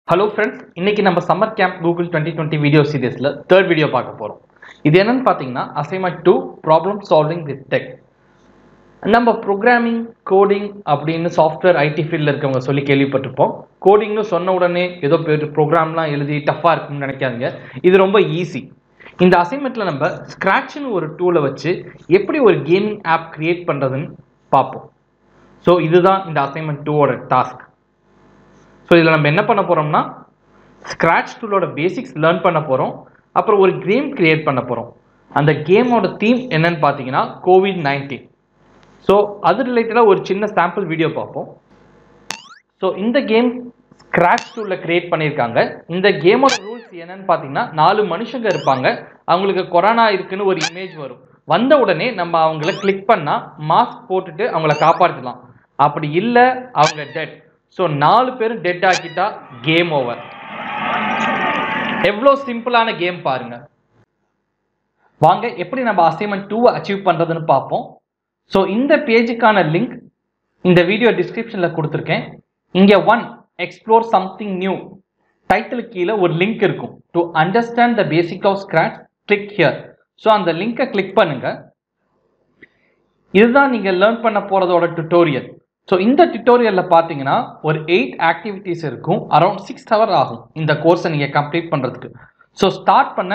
hello friends இன்னைக்கு நம்ம summer camp Google twenty twenty video சீரியஸில் தேர்ட் வீடியோ பார்க்க போகிறோம் இது என்னன்னு பார்த்தீங்கன்னா assignment two problem solving with tech நம்ம ப்ரோக்ராமிங் கோடிங் அப்படின்னு சாஃப்ட்வேர் ஐடி ஃபீல்டில் இருக்கவங்க சொல்லி கேள்விப்பட்டிருப்போம் கோடிங்னு சொன்ன உடனே ஏதோ பேர் ப்ரோக்ராம்லாம் எழுதி டஃப்பாக இருக்கும்னு நினைக்காதீங்க இது ரொம்ப ஈஸி இந்த அசைன்மெண்ட்டில் நம்ம ஸ்க்ராட்ச்னு ஒரு டூலை வச்சு எப்படி ஒரு கேமிங் ஆப் கிரியேட் பண்ணுறதுன்னு பார்ப்போம் ஸோ இதுதான் இந்த அசைன்மெண்ட் டூவோட டாஸ்க் ஸோ இதில் நம்ம என்ன பண்ண போகிறோம்னா ஸ்க்ராட்ச் டூலோட பேசிக்ஸ் லேர்ன் பண்ண போகிறோம் அப்புறம் ஒரு கேம் கிரியேட் பண்ண போகிறோம் அந்த கேமோட தீம் என்னன்னு பார்த்தீங்கன்னா கோவிட் நைன்டீன் ஸோ அது ரிலேட்டடாக ஒரு சின்ன சாம்பிள் வீடியோ பார்ப்போம் ஸோ இந்த கேம் ஸ்க்ராட்ச் டூலில் கிரியேட் பண்ணியிருக்காங்க இந்த கேமோட ரூல்ஸ் என்னன்னு பார்த்தீங்கன்னா நாலு மனுஷங்க இருப்பாங்க அவங்களுக்கு கொரோனா இருக்குன்னு ஒரு இமேஜ் வரும் வந்த உடனே நம்ம அவங்கள கிளிக் பண்ணால் மாஸ்க் போட்டுட்டு அவங்கள காப்பாற்றலாம் அப்படி இல்லை அவங்க டெட் ஸோ நாலு பேரும் டெட் ஆக்கிட்டா கேம் ஓவர் எவ்வளோ சிம்பிளான கேம் பாருங்க வாங்க எப்படி நம்ம அசைன்மெண்ட் டூவை அச்சீவ் பண்ணுறதுன்னு பார்ப்போம் ஸோ இந்த பேஜுக்கான லிங்க் இந்த வீடியோ டிஸ்கிரிப்ஷனில் கொடுத்துருக்கேன் இங்கே ஒன் எக்ஸ்ப்ளோர் சம்திங் நியூ டைட்டிலுக்கு கீழே ஒரு லிங்க் இருக்கும் to understand the basic of Scratch click here so அந்த லிங்கை கிளிக் பண்ணுங்க இதுதான் நீங்கள் லேர்ன் பண்ண போகிறதோட டுட்டோரியல் ஸோ இந்த டுட்டோரியலில் பார்த்தீங்கன்னா ஒரு எயிட் ஆக்டிவிட்டீஸ் இருக்கும் அரௌண்ட் சிக்ஸ் ஹவர் ஆகும் இந்த கோர்ஸை நீங்கள் கம்ப்ளீட் பண்ணுறதுக்கு ஸோ ஸ்டார்ட் பண்ண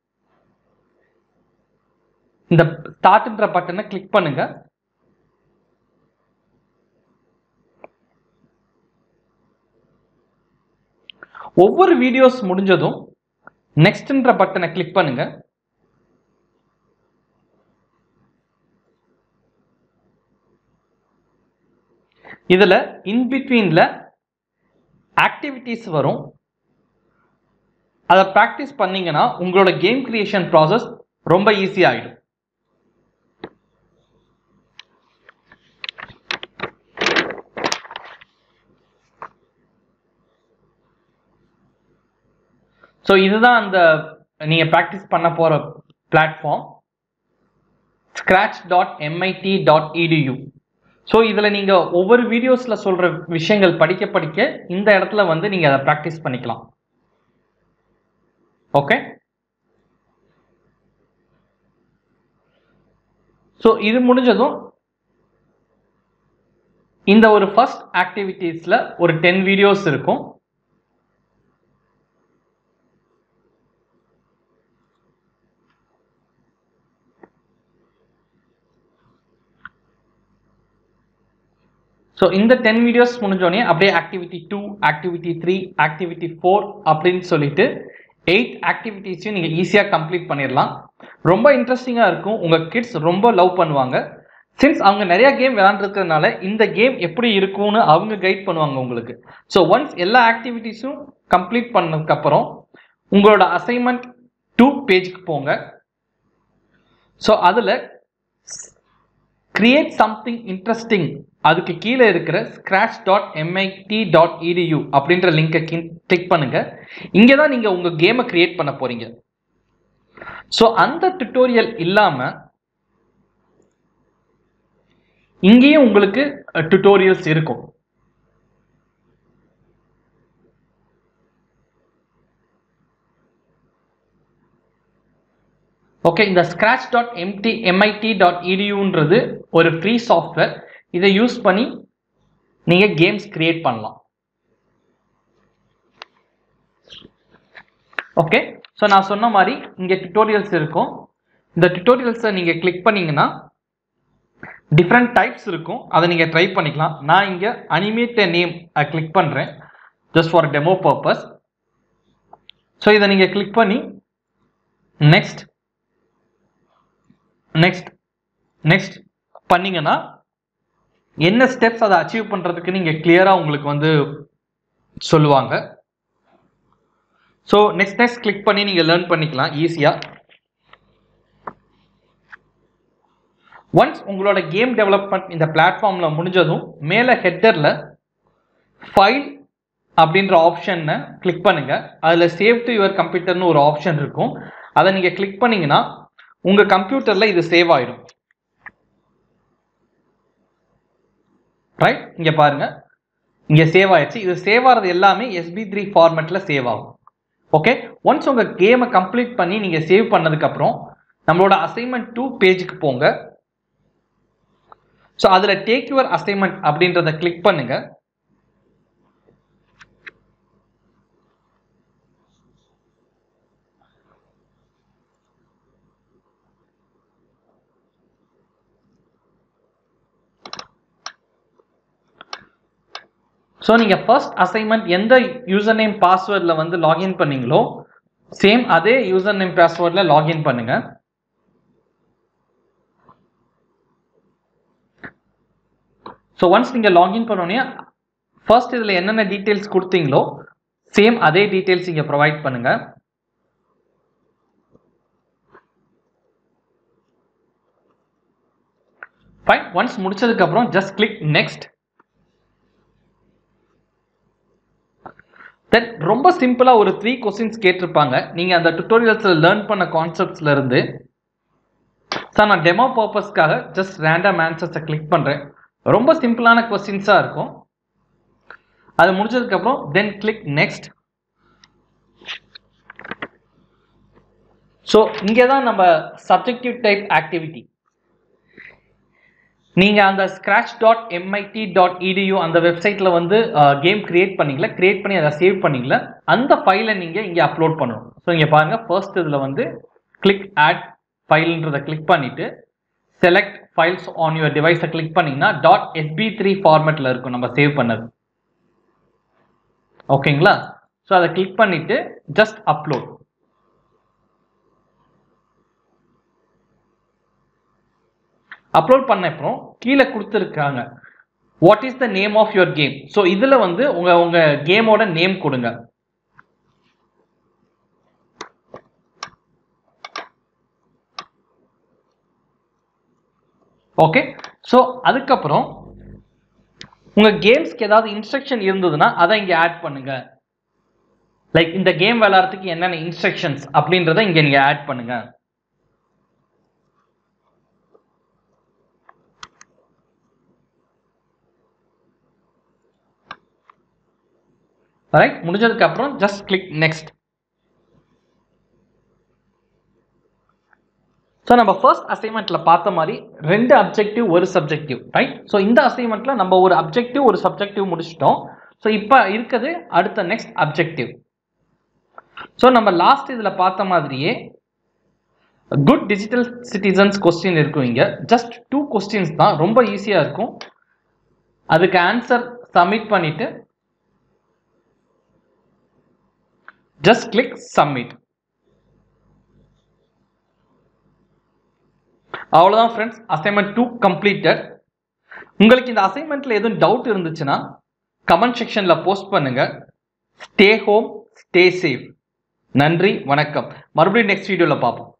இந்த ஸ்டார்ட்ன்ற பட்டனை கிளிக் பண்ணுங்க ஒவ்வொரு வீடியோஸ் முடிஞ்சதும் நெக்ஸ்ட்ன்ற பட்டனை கிளிக் பண்ணுங்க இதில் இன்பிட்வீனில் ஆக்டிவிட்டீஸ் வரும் அதை ப்ராக்டிஸ் பண்ணீங்கன்னா உங்களோட கேம் கிரியேஷன் ப்ராசஸ் ரொம்ப ஈஸி ஆகிடும் ஸோ இதுதான் அந்த நீங்கள் ப்ராக்டிஸ் பண்ண போகிற platform Scratch dot MIT dot EDU so இதில் நீங்கள் ஒவ்வொரு வீடியோஸில் சொல்கிற விஷயங்கள் படிக்க படிக்க இந்த இடத்துல வந்து நீங்கள் அதை ப்ராக்டிஸ் பண்ணிக்கலாம் ஓகே ஸோ இது முடிஞ்சதும் இந்த ஒரு ஃபர்ஸ்ட் ஆக்டிவிட்டீஸில் ஒரு டென் வீடியோஸ் இருக்கும் ஸோ இந்த டென் வீடியோஸ் முடிஞ்சோடனே அப்படியே activity two activity three activity four அப்படின்னு சொல்லிட்டு எயிட் ஆக்டிவிட்டீஸையும் நீங்கள் ஈஸியாக கம்ப்ளீட் பண்ணிடலாம் ரொம்ப இன்ட்ரெஸ்டிங்காக இருக்கும் உங்கள் கிட்ஸ் ரொம்ப லவ் பண்ணுவாங்க சின்ஸ் அவங்க நிறைய கேம் விளாண்டுருக்கிறதுனால இந்த கேம் எப்படி இருக்கும்னு அவங்க கைட் பண்ணுவாங்க உங்களுக்கு ஸோ ஒன்ஸ் எல்லா ஆக்டிவிட்டீஸும் கம்ப்ளீட் பண்ணதுக்கப்புறம் உங்களோட அசைன்மெண்ட் டூ பேஜுக்கு போங்க ஸோ அதில் கிரியேட் சம்திங் இன்ட்ரெஸ்டிங் அதுக்கு கீழே இருக்கிற Scratch dot MIT dot EDU அப்படின்ற லிங்கை கிளிக் பண்ணுங்க இங்கே தான் நீங்கள் உங்கள் கேமை கிரியேட் பண்ண போறீங்க ஸோ அந்த டுட்டோரியல் இல்லாமல் இங்கேயும் உங்களுக்கு டுட்டோரியல்ஸ் இருக்கும் ஓகே இந்த Scratch dot MT MIT dot இடியூன்றது ஒரு ஃப்ரீ சாஃப்ட்வேர் இதை யூஸ் பண்ணி நீங்கள் கேம்ஸ் கிரியேட் பண்ணலாம் ஓகே ஸோ நான் சொன்ன மாதிரி இங்கே டுட்டோரியல்ஸ் இருக்கும் இந்த டுட்டோரியல்ஸை நீங்கள் கிளிக் பண்ணீங்கன்னா டிஃப்ரெண்ட் டைப்ஸ் இருக்கும் அதை நீங்கள் ட்ரை பண்ணிக்கலாம் நான் இங்கே அனிமேட் நேம் கிளிக் பண்ணுறேன் just for demo purpose so இதை நீங்கள் கிளிக் பண்ணி நெக்ஸ்ட் நெக்ஸ்ட் நெக்ஸ்ட் பண்ணீங்கன்னா என்ன ஸ்டெப்ஸ் அதை அச்சீவ் பண்ணுறதுக்கு நீங்கள் கிளியராக உங்களுக்கு வந்து சொல்லுவாங்க ஸோ நெக்ஸ்ட் நெக்ஸ்ட் கிளிக் பண்ணி நீங்கள் லேர்ன் பண்ணிக்கலாம் ஈஸியாக ஒன்ஸ் உங்களோட கேம் டெவலப்மெண்ட் இந்த பிளாட்ஃபார்மில் முடிஞ்சதும் மேலே ஹெட்டரில் ஃபைல் அப்படின்ற ஆப்ஷனை கிளிக் பண்ணுங்கள் அதில் சேவ் டு யுவர் கம்ப்யூட்டர்னு ஒரு ஆப்ஷன் இருக்கும் அதை நீங்கள் கிளிக் பண்ணிங்கன்னா உங்கள் கம்ப்யூட்டரில் இது சேவ் ஆகிடும் ரைட் இங்கே பாருங்கள் இங்க சேவ் ஆயிடுச்சு இது சேவ் ஆகிறது எல்லாமே எஸ்பி த்ரீ ஃபார்மேட்ல சேவ் ஆகும் ஓகே ஒன்ஸ் உங்க கேமை கம்ப்ளீட் பண்ணி நீங்க சேவ் பண்ணதுக்கு அப்புறம் நம்மளோட அசைன்மெண்ட் டூ பேஜுக்கு போங்க ஸோ அதுல டேக் யுவர் அசைன்மெண்ட் அப்படின்றத கிளிக் பண்ணுங்க ஸோ நீங்கள் ஃபர்ஸ்ட் அசைன்மெண்ட் எந்த யூசர் நேம் பாஸ்வேர்டில் வந்து லாகின் பண்ணீங்களோ சேம் அதே யூசர் நேம் பாஸ்வேர்டில் லாகின் பண்ணுங்க ஸோ ஒன்ஸ் நீங்கள் லாகின் பண்ணோடனே ஃபர்ஸ்ட் இதில் என்னென்ன டீட்டெயில்ஸ் கொடுத்தீங்களோ சேம் அதே டீட்டெயில்ஸ் இங்கே ப்ரொவைட் பண்ணுங்க ஃபைன் ஒன்ஸ் முடிச்சதுக்கப்புறம் ஜஸ்ட் கிளிக் நெக்ஸ்ட் தென் ரொம்ப சிம்பிளாக ஒரு த்ரீ கொஸ்டின்ஸ் கேட்டிருப்பாங்க நீங்கள் அந்த டுட்டோரியல்ஸில் லேர்ன் பண்ண கான்செப்ட்ஸ்ல இருந்து சார் நான் டெமோ பர்பஸ்க்காக ஜஸ்ட் ரேண்டம் ஆன்சர்ஸை கிளிக் பண்ணுறேன் ரொம்ப சிம்பிளான கொஸ்டின்ஸாக இருக்கும் அது முடிச்சதுக்கப்புறம் தென் கிளிக் நெக்ஸ்ட் ஸோ இங்கே தான் நம்ம சப்ஜெக்டிவ் டைப் ஆக்டிவிட்டி நீங்க அந்த Scratch dot MIT dot EDU அந்த வெப்சைட்ல வந்து கேம் கிரியேட் பண்ணீங்களா கிரியேட் பண்ணி அதை சேவ் பண்ணீங்களா அந்த ஃபைலை நீங்க இங்க அப்லோட் பண்ணணும் ஸோ இங்க பாருங்க ஃபர்ஸ்ட் இதுல வந்து கிளிக் ஆட் ஃபைல்ன்றதை கிளிக் பண்ணிட்டு செலக்ட் ஃபைல்ஸ் ஆன் யுவர் டிவைஸை கிளிக் பண்ணீங்கன்னா டாட் எஸ்பி த்ரீ ஃபார்மேட்ல இருக்கும் நம்ம சேவ் பண்ணது ஓகேங்களா ஸோ அதை கிளிக் பண்ணிட்டு ஜஸ்ட் அப்லோட் அப்லோட் பண்ண அப்புறம் கீழே கொடுத்துருக்காங்க what is the name of your game so இதில் வந்து உங்க உங்க கேமோட நேம் கொடுங்க ஓகே ஸோ அதுக்கப்புறம் உங்க கேம்ஸ்க்கு ஏதாவது இன்ஸ்ட்ரக்ஷன் இருந்ததுன்னா அதை இங்க ஆட் பண்ணுங்க லைக் இந்த கேம் விளையாடுறதுக்கு என்னென்ன இன்ஸ்ட்ரக்ஷன்ஸ் அப்படின்றத இங்க நீங்க ஆட் பண்ணுங்க ரைட் முடிஞ்சதுக்கு அப்புறம் ஜஸ்ட் கிளிக் நெக்ஸ்ட் ஸோ நம்ம ஃபர்ஸ்ட் அசைன்மெண்ட்ல பார்த்த மாதிரி ரெண்டு அப்ஜெக்டிவ் ஒரு சப்ஜெக்டிவ் ரைட் ஸோ இந்த அசைன்மெண்ட்ல நம்ம ஒரு அப்ஜெக்டிவ் ஒரு சப்ஜெக்டிவ் முடிச்சிட்டோம் ஸோ இப்போ இருக்குது அடுத்த நெக்ஸ்ட் அப்ஜெக்டிவ் ஸோ நம்ம லாஸ்ட் இதில் பார்த்த மாதிரியே குட் டிஜிட்டல் சிட்டிசன்ஸ் கொஸ்டின் இருக்கும் இங்க ஜஸ்ட் டூ கொஸ்டின்ஸ் தான் ரொம்ப ஈஸியாக இருக்கும் அதுக்கு ஆன்சர் சப்மிட் பண்ணிட்டு ஜஸ்ட் கிளிக் சப்மிட் அவ்வளோதான் ஃப்ரெண்ட்ஸ் அசைன்மெண்ட் டூ கம்ப்ளீட்டட் உங்களுக்கு இந்த அசைன்மெண்ட்ல எதுவும் டவுட் இருந்துச்சுன்னா கமெண்ட் செக்ஷன்ல போஸ்ட் பண்ணுங்க ஸ்டே ஹோம் ஸ்டே சேஃப் நன்றி வணக்கம் மறுபடியும் நெக்ஸ்ட் வீடியோவில் பார்ப்போம்